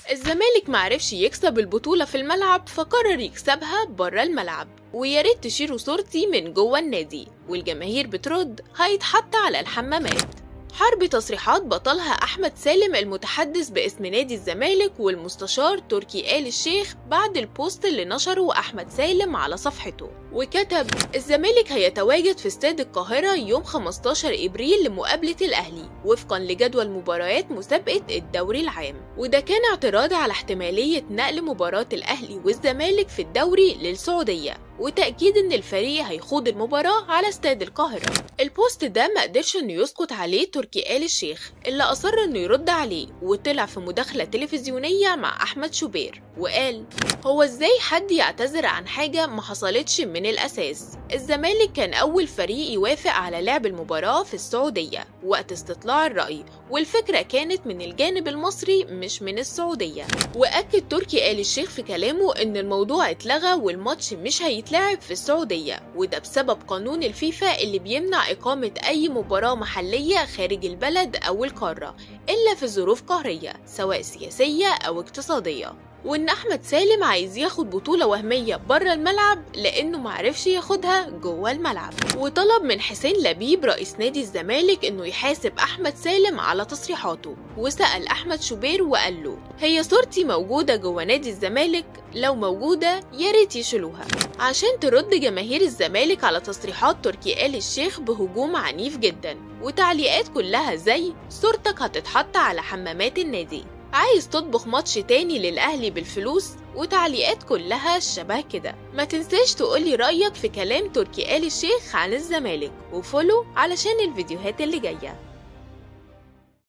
الزمالك معرفش يكسب البطولة في الملعب فقرر يكسبها بره الملعب ويا ريت تشيلوا صورتي من جوه النادي والجماهير بترد هيتحط على الحمامات حرب تصريحات بطلها أحمد سالم المتحدث باسم نادي الزمالك والمستشار تركي آل الشيخ بعد البوست اللي نشره أحمد سالم على صفحته وكتب الزمالك هيتواجد في استاد القاهرة يوم 15 إبريل لمقابلة الأهلي وفقا لجدول مباريات مسابقة الدوري العام وده كان اعتراض على احتمالية نقل مباراة الأهلي والزمالك في الدوري للسعودية وتأكيد إن الفريق هيخوض المباراة على استاد القاهرة البوست ده ما قدرش إنه يسقط عليه تركي آل الشيخ اللي أصر إنه يرد عليه وطلع في مداخلة تلفزيونية مع أحمد شوبير وقال هو إزاي حد يعتذر عن حاجة ما حصلتش من الأساس الزمالك كان أول فريق يوافق على لعب المباراة في السعودية وقت استطلاع الرأي والفكرة كانت من الجانب المصري مش من السعودية وأكد تركي آل الشيخ في كلامه إن الموضوع اتلغى والماتش مش هيتلعب في السعودية وده بسبب قانون الفيفا اللي بيمنع إقامة أي مباراة محلية خارج البلد أو القارة إلا في ظروف قهرية سواء سياسية أو اقتصادية وإن أحمد سالم عايز ياخد بطولة وهمية بره الملعب لأنه معرفش ياخدها جوه الملعب وطلب من حسين لبيب رئيس نادي الزمالك إنه يحاسب أحمد سالم على تصريحاته وسأل أحمد شوبير وقال له هي صورتي موجودة جوه نادي الزمالك لو موجودة يا ريت يشيلوها عشان ترد جماهير الزمالك على تصريحات تركي آل الشيخ بهجوم عنيف جدا وتعليقات كلها زي صورتك هتتحط على حمامات النادي عايز تطبخ ماتش تاني للأهلي بالفلوس وتعليقات كلها شبه كده ما تنساش تقولي رأيك في كلام تركي آل الشيخ عن الزمالك وفولو علشان الفيديوهات اللي جايه